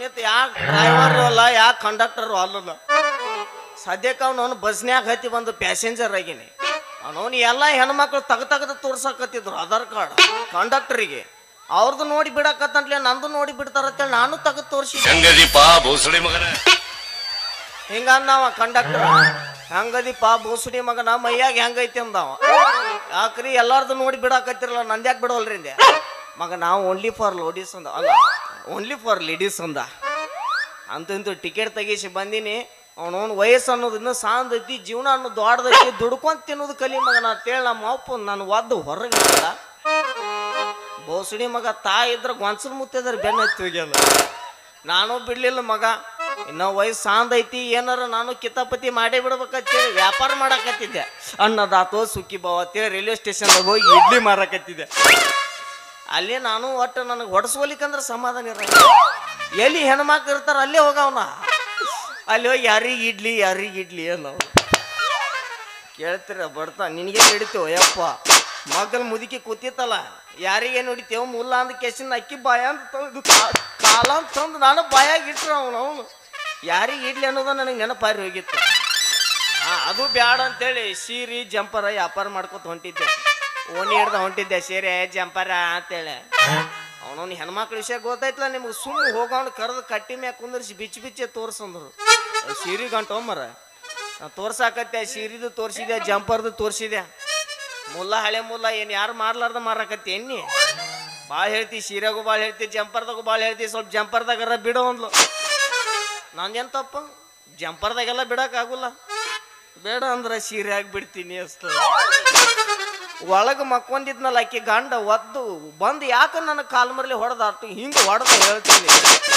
ನಿಂತ ಯಾ ಡ್ರೈವರ್ ಅಲ್ಲ ಯಾ ಕಂಡಕ್ಟರ್ ಅಲ್ಲಲ್ಲ ಸದ್ಯಕ್ಕೆ ಅವನು ಬಸ್ನ್ಯಾಗ ಹತ್ತಿ ಬಂದು ಪ್ಯಾಸೆಂಜರ್ ಆಗೀನಿ ಅವನವನು ಎಲ್ಲ ಹೆಣ್ಮಕ್ಳು ತಗ ತೆಗೆದು ತೋರ್ಸಕತ್ತಿದ್ರು ಆಧಾರ್ ಕಾರ್ಡ್ ಕಂಡಕ್ಟರಿಗೆ ಅವ್ರದ್ದು ನೋಡಿ ಬಿಡಕತ್ತಂಟ್ಲೆ ನಂದು ನೋಡಿ ಬಿಡ್ತಾರತ್ತೇಳಿ ನಾನು ತೆಗೆದು ತೋರಿಸಿ ಹೆಂಗದೀಪ ಬೋಸಡಿ ಮಗನ ಹಿಂಗ ಅಂದವ ಕಂಡಕ್ಟರ್ ಹಂಗದಿಪ್ಪ ಬೋಸುಡಿ ಮಗನ ಮೈಯಾಗ ಹೆಂಗೈತಿ ಅಂದವ ಯಾಕ್ರಿ ಎಲ್ಲಾರ್ದು ನೋಡಿ ಬಿಡಾಕತ್ತಿರಲ್ಲ ನಂದ್ಯಾಕೆ ಬಿಡೋಲ್ರಿ ಅಂದೆ ಮಗ ನಾವು ಓನ್ಲಿ ಫಾರ್ ಲೇಡೀಸ್ ಅಂದ ಅಲ್ಲ ಓನ್ಲಿ ಫಾರ್ ಲೇಡೀಸ್ ಅಂದ ಅಂತಂತೂ ಟಿಕೆಟ್ ತೆಗಿಸಿ ಬಂದೀನಿ ಅವನವನ್ ವಯಸ್ಸು ಅನ್ನೋದು ಇನ್ನೂ ಸಾಂದ್ ಐತಿ ಜೀವನ ಅನ್ನೋದು ದೊಡ್ಡದೈತಿ ದುಡ್ಕೊಂತ ತಿನ್ನೋದು ಕಲಿ ಮಗನ ಅಂತೇಳಿ ನಮ್ಮ ಅಪ್ಪ ನಾನು ಒದ್ದು ಹೊರಗೆ ಬೋಸುಡಿ ಮಗ ತಾಯಿ ಇದ್ರ ಗೊಂಚಲ್ ಮುತ್ತಿದ್ರ ಬೆನ್ನ ಹತ್ತಿ ಹೋಗ್ಯಾನ ನಾನು ಬಿಡ್ಲಿಲ್ಲ ಮಗ ಇನ್ನ ವಯಸ್ಸು ಸಾಂದ್ ಐತಿ ಏನಾರ ನಾನು ಕಿತಾಪತಿ ಮಾಡೇ ಬಿಡ್ಬೇಕಂತೇಳಿ ವ್ಯಾಪಾರ ಮಾಡಕತ್ತಿದ್ದೆ ಅನ್ನದಾತೋ ಸುಕ್ಕಿ ಬಾವ ಅಂತೇಳಿ ರೈಲ್ವೆ ಸ್ಟೇಷನ್ದಾಗ ಹೋಗಿ ಇಡ್ಲಿ ಮಾರಕತ್ತಿದ್ದೆ ಅಲ್ಲಿ ನಾನು ಒಟ್ಟು ನನಗೆ ಹೊಡ್ಸ್ಕೊಲಿಕ್ಕಂದ್ರೆ ಸಮಾಧಾನ ಇರಲ್ಲ ಎಲ್ಲಿ ಹೆಣ್ಮಕ್ಳು ಇರ್ತಾರ ಅಲ್ಲೇ ಹೋಗವನ ಅಲ್ಲಿ ಹೋಗಿ ಯಾರಿಗೆ ಇಡ್ಲಿ ಯಾರಿಗೆ ಇಡ್ಲಿ ಅನ್ನೋ ಕೇಳ್ತೀರ ಬರ್ತಾ ನಿನಗೆ ಹಿಡಿತೇವ ಯಪ್ಪ ಮಗಲ್ ಮುದುಕಿ ಕೂತಿತ್ತಲ್ಲ ಯಾರಿಗೇನು ಹಿಡಿತೇವ ಮುಲ್ಲ ಅಂದ ಕೆಸಿನ ಅಕ್ಕಿ ಬಾಯ ಅಂತ ತಂದು ಕಾ- ಕಾಲ ಅಂತ ತಂದು ನಾನು ಬಾಯಾಗ ಇಟ್ರು ಅವನು ಅವನು ಯಾರಿಗೆ ಇಡ್ಲಿ ಅನ್ನೋದು ನನಗೆ ನೆನಪಾರಿ ಹೋಗಿತ್ತು ಹಾ ಅದು ಬ್ಯಾಡ ಅಂತೇಳಿ ಸೀರೆ ಜಂಪರ ವ್ಯಾಪಾರ ಮಾಡ್ಕೊತ ಹೊಂಟಿದ್ದೆ ಓಣಿ ಹಿಡ್ದ ಹೊಂಟಿದ್ದೆ ಸೀರೆ ಜಂಪರ ಅಂತೇಳಿ ಅವನವ್ನು ಹೆಣ್ಮಕ್ಳ ವಿಷಯ ಗೊತ್ತೈತ್ಲ ನಿಮ್ಗೆ ಸುಮ್ಮ ಹೋಗೋಣ ಕರೆದು ಕಟ್ಟಿ ಮ್ಯಾಗ ಕುಂದರ್ಸಿ ಬಿಚ್ಚಿ ಬಿಚ್ಚಿ ತೋರ್ಸಂದ್ರು ಸೀರೆ ಗಂಟು ಮರ ನಾ ತೋರ್ಸಾಕತ್ತೆ ಸೀರಿದು ತೋರಿಸಿದೆ ಜಂಪರ್ದು ತೋರಿಸಿದೆ ಮುಲ್ಲ ಹಳೆ ಮುಲ್ಲ ಏನು ಯಾರು ಮಾಡ್ಲಾರ್ದ ಮಾರಾಕತ್ತಿ ಎನ್ನಿ ಭಾಳ ಹೇಳ್ತಿ ಸೀರೆಗೂ ಭಾಳ ಹೇಳ್ತಿ ಜಂಪರ್ದಾಗೂ ಭಾಳ ಹೇಳ್ತಿ ಸ್ವಲ್ಪ ಜಂಪರ್ದಾಗರ ಬಿಡೋ ಅಂದ್ಲು ನಂದೇನು ತಪ್ಪ ಜಂಪರ್ದಾಗೆಲ್ಲ ಬಿಡೋಕ್ಕಾಗಲ್ಲ ಬೇಡ ಅಂದ್ರೆ ಸೀರೆ ಆಗಿ ಬಿಡ್ತೀನಿ ಅಷ್ಟ ಒಳಗೆ ಮಕ್ಕೊಂದಿದ್ನಲ್ಲ ಆಕಿ ಗಂಡ ಒದ್ದು ಬಂದು ಯಾಕೆ ನನ್ನ ಕಾಲ್ ಮರಲಿ ಹೊಡೆದಾಟು ಹಿಂಗೆ ಹೊಡೆದ ಹೇಳ್ತೀನಿ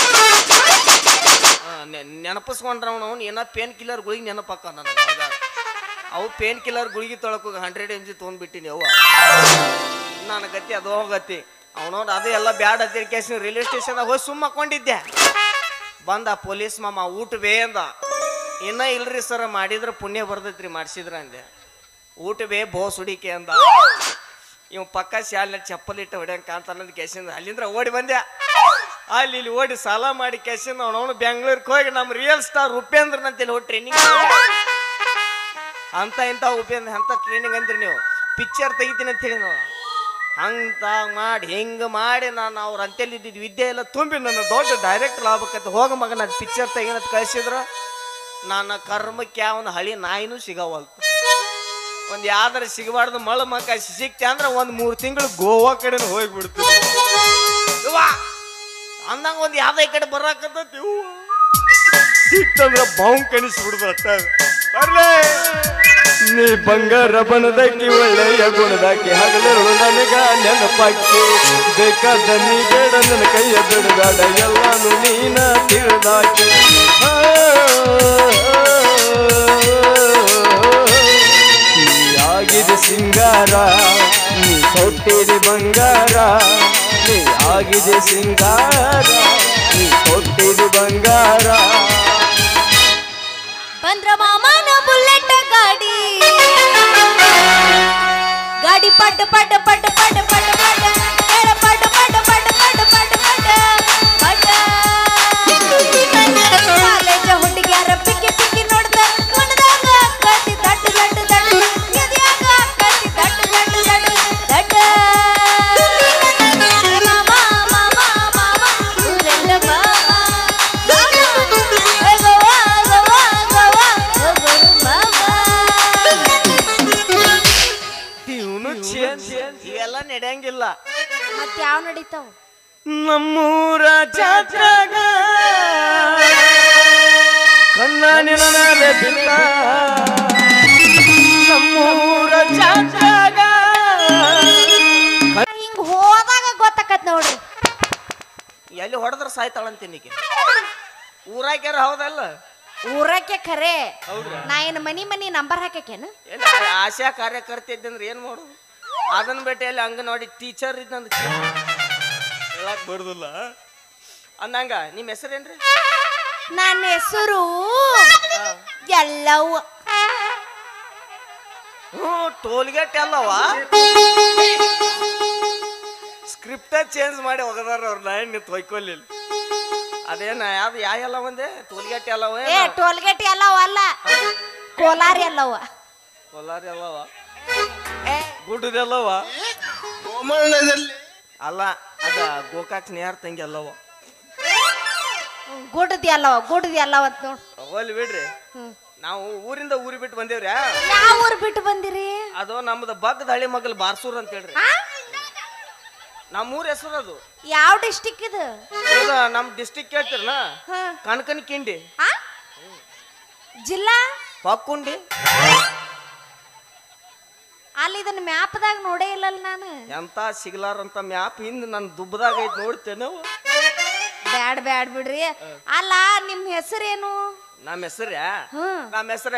ನೆನಪಿಸ್ಕೊಂಡ್ರ ಅವನು ಏನೋ ಪೇನ್ ಕಿಲ್ಲರ್ ಗುಳಿಗೆ ನೆನಪಕ್ಕ ನನಗೆ ಆಗಾಗ. ಅವು ಪೇನ್ ಕಿಲ್ಲರ್ ಗುಳಿಗೆ ತೊಳಕು ಹಂಡ್ರೆಡ್ ಎಮ್ ಜಿ ತೊಗೊಂಡ್ಬಿಟ್ಟಿನಿ ಅವ ನನ್ನ ಗತಿ ಅದು ಗತಿ ಅವನವ್ರು ಅದು ಎಲ್ಲ ಬ್ಯಾಡ ಅಂತ ಕೇಸಿನ ರೈಲ್ವೆ ಸ್ಟೇಷನ್ದಾಗ ಹೋಗಿ ಸುಮ್ಮ ಹಾಕೊಂಡಿದ್ದೆ ಬಂದ ಪೊಲೀಸ್ ಮಾಮ ಊಟ ಬೇ ಅಂದ ಇನ್ನ ಇಲ್ರಿ ಸರ್ ಮಾಡಿದ್ರ ಪುಣ್ಯ ಬರ್ತೈತ್ರಿ ಮಾಡಿಸಿದ್ರ ಅಂದೆ ಊಟ ಬೇ ಬೋಸ್ ಹುಡಿಕೆ ಅಂದ ಇವ್ ಪಕ್ಕ ಶಾಲೆ ಚಪ್ಪಲ್ ಇಟ್ಟು ಹೊಡ್ಯಂಗ್ ಕಾಂತಾನಂದ ಕೆಸಿಂದ ಅಲ್ಲಿಂದ್ರ ಓಡಿ ಬಂದೆ ಅಲ್ಲಿ ಇಲ್ಲಿ ಓಡಿ ಸಾಲ ಮಾಡಿ ಕೆಸಿಂದ ಅವನವನು ಬೆಂಗಳೂರಿಗೆ ಹೋಗಿ ನಮ್ಮ ರಿಯಲ್ ಸ್ಟಾರ್ ಉಪೇಂದ್ರನ್ ಅಂತೇಳಿ ಹೋಗಿ ಟ್ರೈನಿಂಗ್ ಅಂತ ಇಂಥ ಉಪೇಂದ್ರ ಅಂತ ಟ್ರೈನಿಂಗ್ ಅಂದ್ರಿ ನೀವು ಪಿಕ್ಚರ್ ತೆಗಿತೀನಿ ಅಂತ ಹೇಳಿ ನಾವು ಹಂತ ಮಾಡಿ ಹಿಂಗೆ ಮಾಡಿ ನಾನು ಅವ್ರ ಅಂತೇಳಿ ಇದ್ದಿದ್ದು ವಿದ್ಯೆ ಎಲ್ಲ ತುಂಬಿ ನನ್ನ ದೊಡ್ಡ ಡೈರೆಕ್ಟರ್ ಆಗ್ಬೇಕಂತ ಹೋಗ ಮಗ ನಾನು ಪಿಕ್ಚರ್ ತೆಗಿನಂತ ಕಳಿಸಿದ್ರ ನನ್ನ ಕರ್ಮಕ್ಕೆ ಯಾವನ ಹಳಿ ನಾಯಿನೂ ಸಿಗವಲ್ತು ಒಂದು ಯಾವ್ದಾರ ಸಿಗಬಾರ್ದು ಮಳ ಮಕ್ಕ ಸಿಕ್ತೆ ಅಂದ್ರೆ ಒಂದು ಮೂರು ತಿಂಗಳು ಗೋವಾ ಕಡೆ ಹೋಗ್ಬಿಡ್ತೀನಿ ಅವ್ವ, ಅಂದಂಗ ಒಂದು ಯಾವ್ದ ಈ ಕಡೆ ಬರಾಕತ್ತೈತಿ ಸಿಕ್ತಂದ್ರ ಬಾವು ಕಣಿಸ್ಬಿಡ್ದು ಅಷ್ಟ ಬರ್ಲೇ ನೀ ಬಂಗಾರ ಬಣದಕ್ಕೆ ಒಳ್ಳೆಯ ಗುಣದಾಕಿ ಹಗಲಿರುಳು ನನಗ ನೆನಪಾಕಿ ಬೇಕಾದ ನೀ ಬೇಡ ನನ್ನ ಕೈಯ ಬಿಡಬೇಡ ಎಲ್ಲಾನು ನೀನ ತಿಳಿದಾಕಿ ಆ, ನೀ ಆಗಿದೆ ಸಿಂಗಾರ ನೀ ಕೊಟ್ಟಿದೆ ಬಂಗಾರ ನೀ ಆಗಿದೆ ಸಿಂಗಾರ ನೀ ಕೊಟ್ಟಿದೆ ಬಂಗಾರ ಬಂದ್ರ ಮಾಮನ ಬುಲೆಟ್ ಗಾಡಿ ಗಾಡಿ ಪಟ್ ಪಟ್ ಪಟ್ ಪಟ್ ಪಟ್ ಪಟ್ ಹೇಳ ಪಟ್ ಪಟ್ ಪಟ್ ಪಟ್ ಪಟ್ ಪಟ್ ಪಟ್ ಕಾಲೇಜ ಹುಡುಗ್ಯಾರ ಪಿಕ್ಕಿ ಪಿಕ್ಕಿ ನೋಡ್ದ ಮನದಾಗ ಕತ್ತಿ ದಟ್ ದಟ್ ದಟ್ ಎದ್ಯಾಗ ಕತ್ತಿ ದಟ್ ದಟ್ ದಟ್ ದಟ್ ಮಾಮ ಮಾಮ ಮಾಮ ಬುಲೆಟ್ ಮಾಮ ಇವನು ಚೇಂಜ್ ಇವೆಲ್ಲ ನಡೆಯಂಗಿಲ್ಲ ಮತ್ ಯಾವ ನಡೀತಾವ ನಮ್ಮೂರ ಜಾತ್ರಾಗ ಕಣ್ಣಾನಿನ ಮೇಲೆ ಬಿದ್ದ ನಮ್ಮೂರ ಜಾತ್ರಾಗ ಹಿಂಗ್ ಹೋದಾಗ ಗೊತ್ತಾಕತ್ ನೋಡ್ರಿ ಎಲ್ಲಿ ಹೊಡೆದ್ರ ಸಾಯ್ತಾಳಂತೀನಿಗೆ ಊರಾಗ್ಯಾರ ಹೌದಲ್ಲ ಊರಕ್ಕೆ ಖರೆ ಹೌದ್ರಾ? ನಾ ಏನ್ ಮನಿ ಮನಿ ನಂಬರ್ ಹಾಕೇನು ಏನು ಆಶಾ ಕಾರ್ಯಕರ್ತೆ ಇದ್ದಂದ್ರೆ ಏನು ಮಾಡೋದು ಅದನ್ನ ಬಿಟ್ಟು ಅಲ್ಲಿ ಅಂಗನವಾಡಿ ಟೀಚರ್ ಇದ್ದಂದ್ರೆ ಹೇಳಕ್ ಬರುದಿಲ್ಲ ಅಂದಂಗ ನಿಮ್ಮ ಹೆಸರೇನ್ರಿ ನನ್ನ ಹೆಸರು ಎಲ್ಲವು ಹ್ಞೂ ಟೋಲ್ಗೇಟ್ ಅಲ್ಲವ ಸ್ಕ್ರಿಪ್ಟ ಚೇಂಜ್ ಮಾಡಿ ಹೋಗದಾರ ಅವ್ರ ಲೈನ್ ನಿಂತು ಹೊಯ್ಕೊಲಿಲ್ಲ ಅದೇನ ಯಾವ್ದು ಯಾ ಎಲ್ಲ ಒಂದೇ ತೋಲ್ಗಟ್ಟಿ ಎಲ್ಲವ ಏ ಟೋಲ್ಗೇಟ್ ಎಲ್ಲವ ಅಲ್ಲ ಕೋಲಾರಿ ಎಲ್ಲವ ಕೊಲ್ಲಾರಿ ಎಲ್ಲವ ಏ ಗುಡ್ಡದೆಲ್ಲವ ಗೋಮಣ್ಣದಲ್ಲಿ ಅಲ್ಲ ಅದ ಗೋಕಾಕ್ ನೇರ್ ತಂಗಿ ಅಲ್ಲವ ಗುಡ್ಡದಿ ಎಲ್ಲವ ಗುಡ್ಡದಿ ಎಲ್ಲವ ಅಂತ ನೋಡ್ ಹೋಗ್ಲಿ ಬಿಡ್ರಿ ಹ್ಮ್. ನಾವು ಊರಿಂದ ಊರಿ ಬಿಟ್ಟು ಬಂದೇವ್ರಿ ಯಾವ ಊರ್ ಬಿಟ್ಟು ಬಂದಿರಿ ಅದು ನಮ್ದು ಬಗ್ಗದ ಹಳ್ಳಿ ಮಗಲ್ ಬಾರ್ಸೂರ್ ಅಂತ ಹೇಳ್ರಿ ಆ? ನಮ್ಮ ಊರ ಹೆಸರು ಅದು ಯಾವ ಡಿಸ್ಟಿಕ್ ಇದು ಇದು ನಮ್ಮ ಡಿಸ್ಟಿಕ್ ಕೇಳ್ತಿರನ ಹ. ಕಣಕನ್ ಕಿಂಡಿ ಆ? ಜಿಲ್ಲಾ ಪಕ್ಕುಂಡಿ ಅಲ್ಲಿ ಇದನ್ನ ಮ್ಯಾಪ್ದಾಗ ನೋಡೇ ಇಲ್ಲಲ್ಲ ನಾನು ಎಂತ ಸಿಗ್ಲಾರಂತ ಮ್ಯಾಪ್ ಹಿಂದ್ ನನ್ನ ದುಬ್ಬದಾಗ ಐತಿ ನೋಡ್ತೇನೆ ಬ್ಯಾಡ್ ಬ್ಯಾಡ್ ಬಿಡ್ರಿ ಅಲ್ಲ ನಿಮ್ ಹೆಸರೇನು ನಮ್ಮ ಹೆಸರ ಹ್ಮ್ ನಮ್ಮ ಹೆಸರ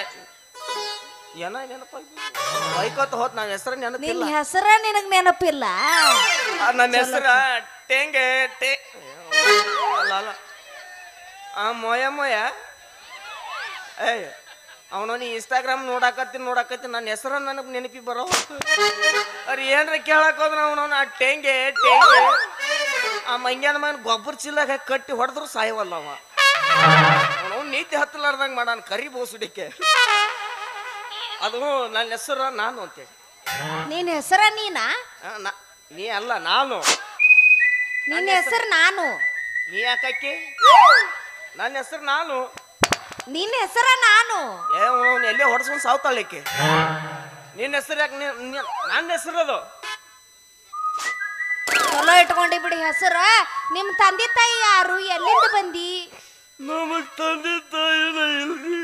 ಏನ ನೆನಪ ಬೈಕೋತ ಹೋತ್ ನನ್ನ ಹೆಸರು ನೆನಪಿಲ್ಲ ನಿನ್ ಹೆಸರ ನಿನಗ್ ನೆನಪಿಲ್ಲ ಆ, ನನ್ನ ಹೆಸರ ಟೇಂಗೆ ಟೇ ಅಲ್ಲ ಅಲ್ಲ ಆ ಮೊಯ ಮೊಯ ಏಯ್ ಅವನು ನೀ ಇನ್ಸ್ಟಾಗ್ರಾಮ್ ನೋಡಾಕತ್ತೀನಿ ನೋಡಾಕತ್ತೀನಿ ನನ್ನ ಹೆಸರ ನನಗೆ ನೆನಪಿ ಬರೋ ಅವ್ರು ಏನ್ರ ಕೇಳಕ್ ಹೋದ್ರ ಅವನವನು ಆ ಟೇಂಗೆ ಟೇಂಗೆ ಆ ಮಂಗ್ಯಾನ ಮಗನ ಗೊಬ್ಬರ ಚೀಲಾಗ ಕಟ್ಟಿ ಹೊಡೆದ್ರು ಸಾಯವಲ್ಲ ಅವ ಅವನು ನೀತಿ ಹತ್ತಲಾರ್ದಂಗೆ ಮಾಡಾನ ಕರಿ ಬೋಸುಡಿಕೆ ಅದು ನನ್ನ ಹೆಸರು ನಾನು ಅಂತೇಳಿ ನಿನ್ ಹೆಸರ ನೀನಾ ಆ, ನಾ- ನೀ ಅಲ್ಲ ನಾನು ನಿನ್ನ ಹೆಸರು ನಾನು ನೀ ಯಾಕಕ್ಕೆ ನನ್ನ ಹೆಸರು ನಾನು ನಿನ್ನ ಹೆಸರ ನಾನು ಏ ಅವ್ನು ಎಲ್ಲೇ ಹೊಡ್ಸ್ಕೊಂಡು ಸಾವ್ತಾಳಿಕೆ ನಿನ್ನ ಹೆಸರು ಯಾಕೆ ನನ್ನ ಹೆಸರು ಅದು ಚಲೋ ಇಟ್ಕೊಂಡಿ ಬಿಡಿ ಹೆಸರ ನಿಮ್ ತಂದೆ ತಾಯಿ ಯಾರು ಎಲ್ಲಿಂದ ಬಂದಿ ನಮಗ್ ತಂದೆ ತಾಯಿನ ಇಲ್ರಿ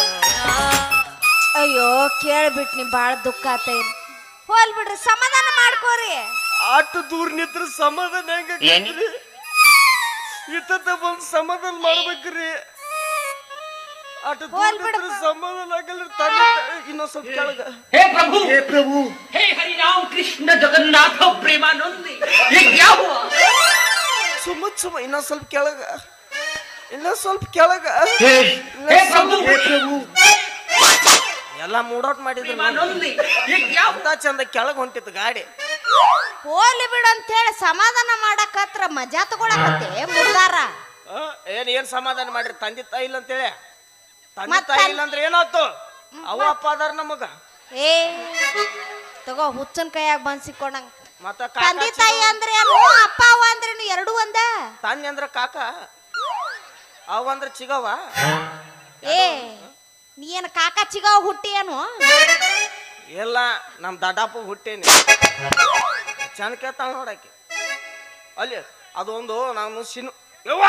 ಅಯ್ಯೋ ಕೇಳ್ಬಿಟ್ ನೀ ಬಾಳ ದುಃಖ ಆತೈನ್ ಹೋಲ್ ಬಿಡ್ರಿ ಸಮಾಧಾನ ಮಾಡ್ಕೋರಿ ಆಟ ದೂರ ನಿಂತ್ರ ಸಮಾಧಾನ ಹೆಂಗ್ರಿ ಇತ್ತ ಬಂದು ಸಮಾಧಾನ ಮಾಡ್ಬೇಕ್ರಿ ಆಟ ದೂರ ಹೋಲ್ ನಿಂತ್ರ ಬಿಡಪ್ಪ. ಸಮಾಧಾನ ಆಗಲ್ರಿ ತಂದೆ ತಾಯಿ ಇನ್ನೊಂದ್ ಸ್ವಲ್ಪ ಕೆಳಗ हे प्रभु ಹೇ ಪ್ರಭು हे हरि राम कृष्ण जगन्नाथ प्रेमानंद ये क्या हुआ ಸುಮ್ಮ ಸುಮ್ಮ ಇನ್ನೊಂದ್ ಸ್ವಲ್ಪ ಕೆಳಗ ಇನ್ನೊಂದ್ ಸ್ವಲ್ಪ ಕೆಳಗ हे हे प्रभु ಹೇ ಪ್ರಭು ಎಲ್ಲ ಮೂಡೌಟ್ ಮಾಡಿದ್ರು ನಾನು. प्रेमानंद ये क्या हुआ ಅಂತ ಚಂದ ಕೆಳಗ್ ಹೊಂಟಿತ್ತು ಗಾಡಿ ಹೋಲಿ ಬಿಡು ಅಂತ ಹೇಳಿ ಸಮಾಧಾನ ಮಾಡಕತ್ರ ಮಜಾ ತಗೊಳಕತ್ತೆ ಮುರ್ದಾರ ಆ, ಏನ್ ಏನ್ ಸಮಾಧಾನ ಮಾಡ್ರಿ ತಂದೆ ತಾಯಿ ಇಲ್ಲ ಅಂತೇಳಿ ತಂದೆ ಮತ್ತ್ ತಾಯಿ ತನ್- ಇಲ್ಲ ಅಂದ್ರೆ ಏನಾಯ್ತು ಅವ ಅಪ್ಪ ಅದಾರ ನಮಗ ಏ ತಗೋ ಹುಚ್ಚನ್ ಕೈಯಾಗ ಬಂದ್ ಸಿಕ್ಕೊಂಡಂಗ ಮತ್ತ ತಂದೆ ಕಾಕ ತಾಯಿ ಅಂದ್ರೆ ಏನು ಅಪ್ಪ ಅವ್ವ ಅಂದ್ರೇನು ಎರಡು ಒಂದ ತಂದೆ ಅಂದ್ರ ಕಾಕ ಅವ ಅಂದ್ರ ಚಿಗವ ಏ ನೀ ಏನ್ ಕಾಕ ಚಿಗಾವ್ ಹುಟ್ಟಿ ಏನು ಇಲ್ಲ ನಮ್ ದಡ್ಡಪ್ಪ ಹುಟ್ಟೇನಿ ಚಂದ ಕೇಳ್ತಾಳ ನೋಡಕ್ಕೆ ಅಲ್ಲಿ ಅದೊಂದು ನಾನು ಸಿನು ಯವ್ವ!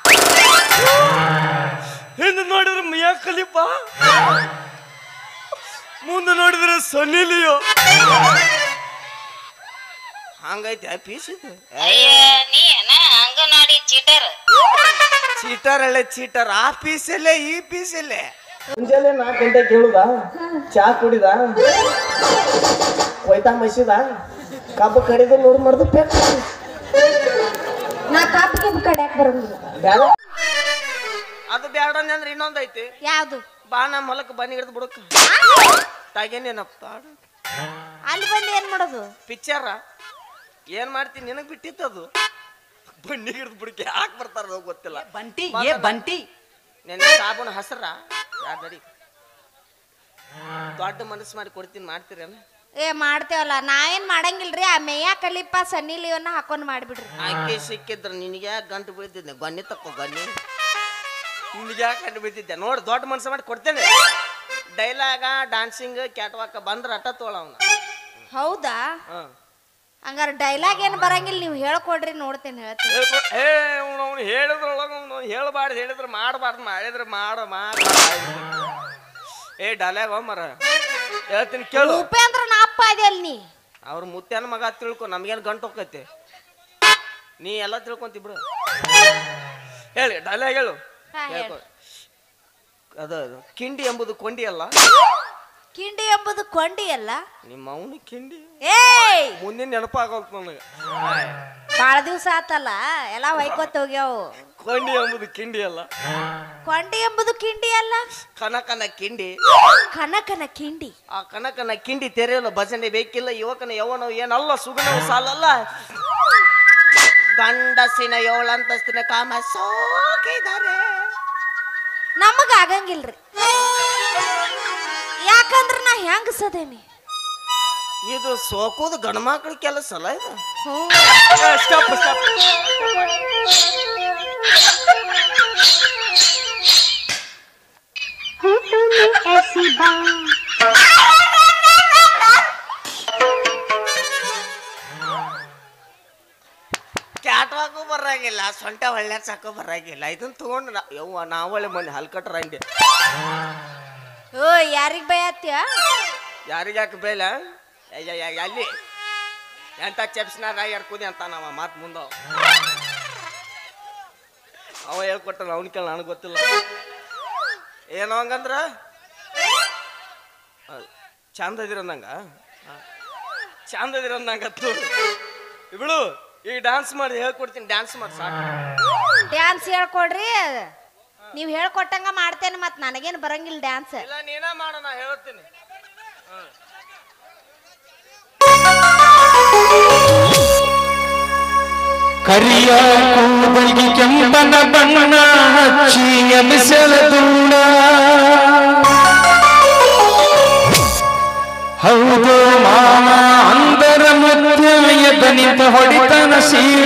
ಹಿಂದೆ ನೋಡಿದ್ರೆ ಮಿಯಾ ಕಲಿಪ ಮುಂದೆ ನೋಡಿದ್ರೆ ಸೊನ್ನಿಲಿಯೋ ಹಂಗೈತಿ ಆ ಪೀಸ್ ಇದು ನೀ ಏನ ಅಂಗನವಾಡಿ ಚೀಟರ್ ಚೀಟರ್ ಅಲ್ಲೇ ಚೀಟರ್ ಆ ಪೀಸ್ ಎಲ್ಲೇ ಈ ಪೀಸ್ ಎಲ್ಲೇ ಮುಂಜಾನೆ ನಾಲ್ಕು ಗಂಟೆಗೆ ಕೇಳುದ ಚಾ ಕುಡಿದ ಕೊಯ್ತಾ ಮಸಿದ ಕಬ್ಬು ಕಡಿದು ನೋಡ್ ಮಾಡ್ದು ಪೇಕ್ ನಾ ಕಾಪಿಗೆ ಕಡ್ಯಾಕ್ ಬರಂಗಿಲ್ಲ ಬ್ಯಾಡ ಅದು ಬ್ಯಾಡ ಅಂದ್ರೆ ಇನ್ನೊಂದ್ ಐತಿ ಯಾವ್ದು ಬಾ ನಮ್ಮ ಹೊಲಕ್ಕೆ ಬನ್ನಿ ಹಿಡಿದು ಬಿಡಕ್ಕ ತಾಗೇನೇನಪ್ಪ ಅಲ್ಲಿ ಬಂದು ಏನ್ ಮಾಡೋದು ಪಿಕ್ಚರ ಏನ್ ಮಾಡ್ತೀನಿ ನಿನಗ್ ಬಿಟ್ಟಿತ್ತದು ಬನ್ನಿ ಹಿಡಿದು ಬಿಡಕ್ಕೆ ಯಾಕೆ ಬರ್ತಾರ ಗೊತ್ತಿಲ್ಲ बंटी ये बंटी ನೆನ್ನೆ ಸಾಬೂನ್ ಹಸ್ರ ಯಾರ್ ನಡಿ ದೊಡ್ಡ ಮನಸ್ಸು ಮಾಡಿ ಕೊಡ್ತೀನಿ ಮಾಡ್ತೀರೇನ ಏ ಮಾಡ್ತೇವಲ್ಲ ನಾವೇನ್ ಮಾಡಂಗಿಲ್ರಿ ಆ ಮೇಯ ಕಲಿಪ ಸನ್ನಿ ಲಿಯೋನ ಹಾಕೊಂಡ್ ಮಾಡ್ಬಿಡ್ರಿ ಆಕೆ ಸಿಕ್ಕಿದ್ರ ನಿನಗೆ ಯಾಕೆ ಗಂಟು ಬೀಳ್ತಿದ್ದೆ ಗನ್ನಿ ತಕ್ಕೋ ಗನ್ನಿ ನಿನಗೆ ಯಾಕೆ ಗಂಟು ಬೀಳ್ತಿದ್ದೆ ನೋಡಿ ದೊಡ್ಡ ಮನಸ್ಸು ಮಾಡಿ ಕೊಡ್ತೇನೆ ಡೈಲಾಗ ಡಾನ್ಸಿಂಗ್ ಕ್ಯಾಟ್ವಾಕ ಬಂದ್ರ ಅಟ್ಟ ತೋಳ ಅವನ ಹೌದಾ ಹಾಂ ಹಂಗಾರ ಡೈಲಾಗ್ ಏನ್ ಬರಂಗಿಲ್ಲ ನೀವು ಹೇಳ್ಕೊಡ್ರಿ ನೋಡ್ತೇನೆ ಹೇಳ್ತೀನಿ ಹೇಳ್ಕೊ- ಏ ಅವನು ಹೇಳಿದ್ರೊಳಗ ಅವನು ಹೇಳ್ಬಾರ್ದು ಹೇಳಿದ್ರೆ ಮಾಡಬಾರ್ದು ಮಾಡಿದ್ರೆ ಮಾಡ ಮಾಡ ಏ ಡಾಲ್ಯಾಗ ಮರ ಹೇಳ್ತೀನಿ ಕೇಳು ಉಪೇಂದ್ರ ನಾ ಅಪ್ಪ ಇದೆ ಅಲ್ಲಿ ನೀ ಅವ್ರ ಮುತ್ಯಾನ ಮಗ ತಿಳ್ಕೊ ನಮ್ಗೇನು ಗಂಟು ಹೋಗೈತೆ ನೀ ಎಲ್ಲ ತಿಳ್ಕೊಂತಿ ಬಿಡು ಹೇಳಿ ಡಾಲ್ಯಾಗ ಹೇಳು ಹಾ, ಹೇಳು. ಹೇಳ್ಕೊ. ಅದು ಅದು, ಕಿಂಡಿ ಎಂಬುದು ಕೊಂಡಿ ಅಲ್ಲ ಕಿಂಡಿ ಎಂಬುದು ಕೊಂಡಿ ಅಲ್ಲ ನಿಮ್ಮ ಅವನು ಕಿಂಡಿ ಏಯ್ ಮುಂದಿನ ನೆನಪಾಗೋಲ್ತು ನನಗೆ ಬಾಳ ದಿವ್ಸ ಆತಲ್ಲ ಎಲ್ಲಾ ಹೊಯ್ಕೊತ್ ಹೋಗ್ಯಾವು ಕೊಂಡಿ ಎಂಬುದು ಕಿಂಡಿ ಅಲ್ಲ ಕೊಂಡಿ ಎಂಬುದು ಕಿಂಡಿ ಅಲ್ಲ ಕನಕನ ಕಿಂಡಿ ಕನಕನ ಕಿಂಡಿ ಆ ಕನಕನ ಕಿಂಡಿ ತೆರೆಯಲು ಭಜನೆ ಬೇಕಿಲ್ಲ ಯುವಕನ ಯೌವನ ಏನಲ್ಲ ಸುಗುಣವು ಸಾಲಲ್ಲ ಗಂಡಸಿನ ಏಳಂತಸ್ತಿನ ಕಾಮ ಸೋಕಿದ್ದಾರೆ ನಮಗ ಆಗಂಗಿಲ್ರಿ ಯಾಕಂದ್ರ ನಾ ಹೆಂಗ್ ಸದೇನಿ ಇದು ಸೋಕೋದು ಗಂಡ್ಮಕ್ಳ ಕೆಲಸ ಅಲ್ಲ ಇದು ಸ್ಟಾಪ್ ಸ್ಟಾಪ್ ಕ್ಯಾಟ್ ವಾಕು ಬರಂಗಿಲ್ಲ ಸೊಂಟ ಒಳ್ಳೆ ಸಾಕೋ ಬರಂಗಿಲ್ಲ ಇದನ್ನ ತಗೊಂಡು ನಾ ಯವ್ವ ನಾವಳೆ ಮಂದಿ ಹಲ್ಕಟ್ರ ಹಂಗೆ ಓ ಯಾರಿಗ್ ಬಯತ್ಯ ಯಾರಿಗೆ ಯಾಕೆ ಬೇಲ ಅಯ್ಯ, ಅಯ್ಯ, ಅಲ್ಲಿ ಎಂತ ಚೆಪ್ಸ್ನಾರ ಎರ್ಕುದಿ ಅಂತ ನಾವ ಮಾತು ಮುಂದ ಅವ ಹೇಳ್ಕೊಟ್ಟ ಅವ್ನ ಕೇಳ ನನಗೆ ಗೊತ್ತಿಲ್ಲ ಏನೋ ಹಂಗಂದ್ರ ಅಹ್, ಚಂದ ಅದಿರಂದಂಗ ಚಂದ ಅದಿರಂದಂಗ ಇವಳು ಈಗ ಡ್ಯಾನ್ಸ್ ಮಾಡಿ ಹೇಳ್ಕೊಡ್ತೀನಿ ಡ್ಯಾನ್ಸ್ ಮಾಡಿ ಸಾಕು ಡ್ಯಾನ್ಸ್ ಹೇಳ್ಕೊಡ್ರಿ ನೀವ್ ಹೇಳ್ಕೊಟ್ಟಂಗ ಮಾಡ್ತೇನೆ ಮತ್ ನನಗೇನ್ ಬರಂಗಿಲ್ಲ ಡ್ಯಾನ್ಸ್ ಇಲ್ಲ ನೀನ ಮಾಡ ನಾ ಹೇಳ್ತೀನಿ ಕರಿಯ ಕೂದಲಿಗೆ ಕೆಂಪನ ಬಣ್ಣ ಹಚ್ಚಿ ಎಮಿಸಲ ದೂಡ ಹೌದು ಮಾಮ ಅಂದರ ಮಧ್ಯ ಎದ್ದ ನಿಂತ ಹೊಡಿತನ ಶೀಲ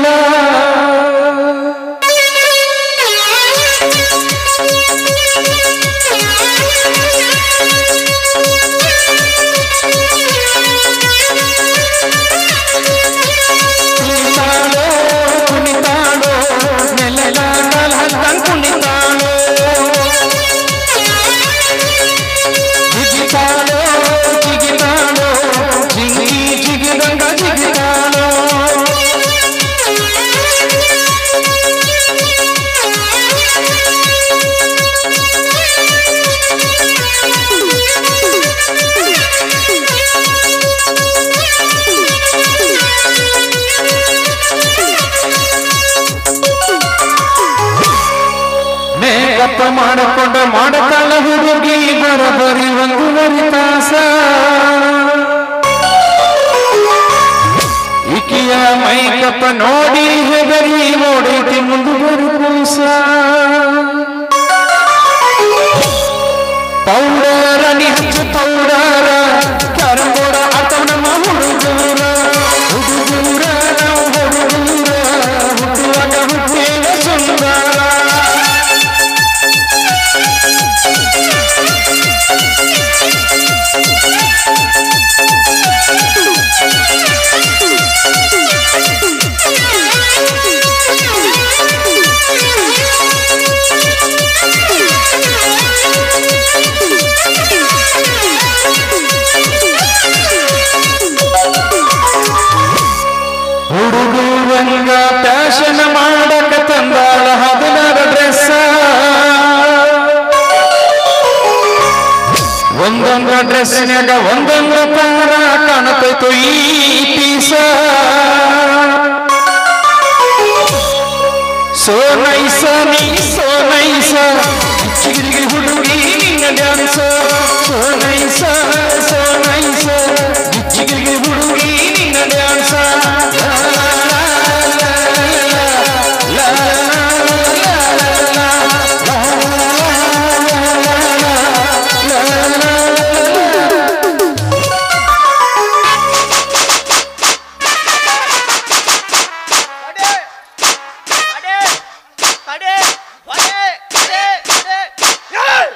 ಕುಣಿತಾಳೋ ಕುಣಿತಾಳೋ ನೆಲಲ ಕಾಲ ಹತ್ತಂಗ್ ಕುಣಿತಾಳೋ ಜಿಗಿತಾಳೋ ಜಿಗಿತಾಳೋ ಜಿಗಿ ಜಿಗಿದಂಗ ಜಿಗಿತಾಳೋ ಮೇಕಪ್ಪ ಮಾಡಿಕೊಂಡು ಮಾಡತಾಳ ಹುಡುಗಿ ಬರಬರಿ ಒಂದೂವರೆ ತಾಸ ಈಕಿಯ ಮೈಕಪ್ಪ ನೋಡಿ ಹೆದರಿ ನೋಡೈತಿ ಮುಂದುವರಿ ಕೂಸ ಪೌಡರ ನೀ ಹಚ್ಚು ಪೌಡರ ಕ್ಯಾರಂಬೋಡ ಆಟ ನಮ್ಮ ಹುಡುಗೂರ ಹುಡುಗೂರ ನಾವು ಹುಡುಗೂರ ಹುಟ್ಟುವಾಗ ಹುಟ್ಟಿದ ಸುಂದರ ಹುಡುಗರಂಗ ಫ್ಯಾಷನ್ ಮಾಡಕ ತಂದಾಳ ಹದಿನಾರ ಡ್ರೆಸ್ ಒಂದೊಂದ ಡ್ರೆಸ್ನ್ಯಾಗ ಒಂದೊಂದ ತಾರ ಕಾಣತೈತು ಈ ಪೀಸ ಸೋ ನೈಸ ನೀ ಸೋ ನೈಸ ಚಿಗಿರಿಗಿ ಹುಡುಗಿ ನಿನ್ನ dance so nice so nice ಚಿಗಿರಿಗಿ ಹುಡುಗಿ ನಿನ್ನ ಡ್ಯಾನ್ಸ ತಡೆ ತಡೆ ತಡೆ ಹೊಡೆ ತಡೆ ತಡೆ ಏಯ್!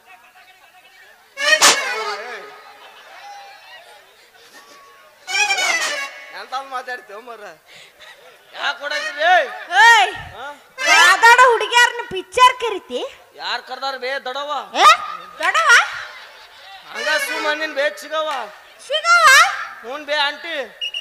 ಎಂತ ಮಾತಾಡ್ತೇವ ಮರ ಯಾಕೆ ಕೊಡತ್ರಿ ಏಯ್ ಮಾತಾಡೋ ಹುಡುಗಿಯಾರನ್ನ ಪಿಕ್ಚರ್ ಕರಿತಿ ಯಾರು ಕರ್ದಾರ ಬೇ ದಡವ ಏ ದೊಡವ ಹಂಗ ಸುಮ್ಮನಿನ್ ಬೇ ಸಿಗವ ಸಿಗವ ಹ್ಞೂ ಬೇ ಆಂಟಿ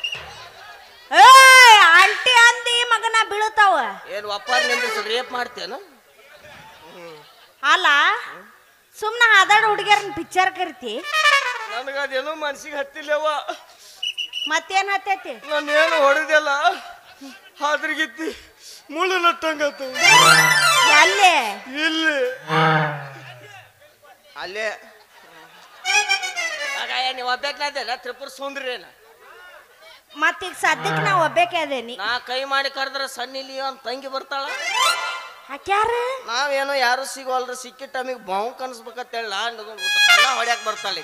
ಏಯ್ ಆಂಟಿ ಅಂದಿ ಮಗನ ಬೀಳುತ್ತಾವ ಏನು ಒಪ್ಪಾರ ನಿಂದ ರೇಪ್ ಮಾಡ್ತೇನು ಅಲ್ಲ ಸುಮ್ನ ಹಾದಾಡ ಹುಡುಗಿಯರನ್ನ ಪಿಕ್ಚರ್ ಕರಿತಿ ನನಗದೇನು ಮನ್ಸಿಗೆ ಹತ್ತಿಲ್ಲವ ಮತ್ತೇನ್ ಹತ್ತೈತಿ ನಾನೇನು ಹೊಡೆದಿಲ್ಲ ಹಾದ್ರಿಗಿತ್ತಿ ಮುಳ್ಳು ನಟ್ಟಂಗತ್ತು ಅಲ್ಲೇ ಇಲ್ಲಿ ಅಲ್ಲೇ ಆಗ ನೀವು ಒಬ್ಬಕ್ನಾದಲ್ಲ ತ್ರಿಪುರ ಸುಂದ್ರೇನ ಮತ್ತೀಗ ಸದ್ಯಕ್ಕೆ ನಾ ಒಬ್ಬೇಕೆ ಅದೇನಿ ನಾ ಕೈ ಮಾಡಿ ಕರೆದ್ರೆ ಸಣ್ಣ ಇಲ್ಲಿ ಅಂತ ತಂಗಿ ಬರ್ತಾಳ ಹಾಕ್ಯಾರ ನಾವೇನೋ ಯಾರು ಸಿಗೋಲ್ರಿ ಸಿಕ್ಕಿ ಟೈಮಿಗೆ ಬಾವು ಕನ್ಸ್ಬೇಕಂತ ಹೇಳ ಬಣ್ಣ ಹೊಡ್ಯಾಕ್ ಬರ್ತಾಳೆ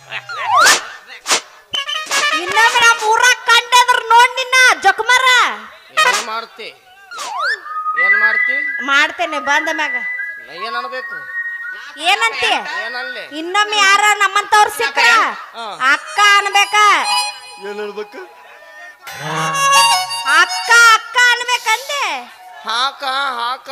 ಇನ್ನೊಮ್ಮೆ ನಮ್ಮ ಊರಾಗ ಕಂಡದ್ರ ನೋಡ್ ನಿನ್ನ ಜೊಕಮರ ಏನ್ ಮಾಡ್ತಿ ಏನ್ ಮಾಡ್ತಿ ಮಾಡ್ತೇನೆ ಬಂದ ಮ್ಯಾಗ ನಾ ಏನ್ ಅನ್ಬೇಕು ಏನಂತಿ ಏನನ್ಲಿ ಇನ್ನೊಮ್ಮೆ ಯಾರ ನಮ್ಮಂತವ್ರ ಸಿಕ್ಕ್ರ ಹಾ. ಅಕ್ಕ ಅನ್ಬೇಕ ಏನ್ ಅನ್ಬೇಕು ಅಕ್ಕ ಅಕ್ಕ ಅನ್ಬೇಕಂದೆ ಹಾಕ ಹಾಕ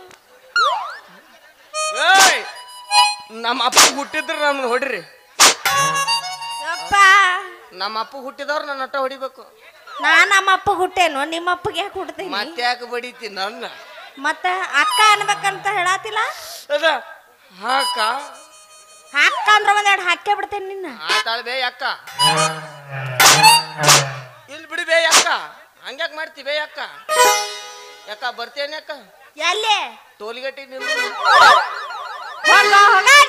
ಏಯ್ ನಮ್ಮ ಅಪ್ಪ ಹುಟ್ಟಿದ್ರ ನಮ್ಗೆ ಹೊಡಿರಿ ಯಪ್ಪ ನಮ್ಮ ಅಪ್ಪ ಹುಟ್ಟಿದವ್ರು ನನ್ನ ಒಟ್ಟ ಹೊಡಿಬೇಕು ನಾ ನಮ್ಮ ಅಪ್ಪ ಹುಟ್ಟೇನು ನಿಮ್ಮ ಅಪ್ಪಗೆ ಯಾಕೆ ಹುಡ್ತೀನಿ ಮತ್ತೆ ಯಾಕೆ ಬಡಿತಿ ನನ್ನ ಮತ್ತ ಅಕ್ಕ ಅನ್ಬೇಕಂತ ಹೇಳಾತಿಲ್ಲ ಅದ ಹಾಕ ಅಕ್ಕ ಅಂದ್ರ ಒಂದೆರಡು ಹಾಕೇ ಬಿಡ್ತೇನೆ ನಿನ್ನ ಆತಾಳ ಬೇ ಅಕ್ಕ ಇಲ್ಲಿ ಬಿಡಿ ಬೇ ಅಕ್ಕ ಹಂಗ್ಯಾಕ್ ಮಾಡ್ತಿ ಬೇ ಅಕ್ಕ ಯಾಕ ಬರ್ತೇನೆ ಅಕ್ಕ ಎಲ್ಲಿ ಟೋಲ್ಗೇಟಿ ನಿಲ್ಲು ಹೋಗ ಹೋಗ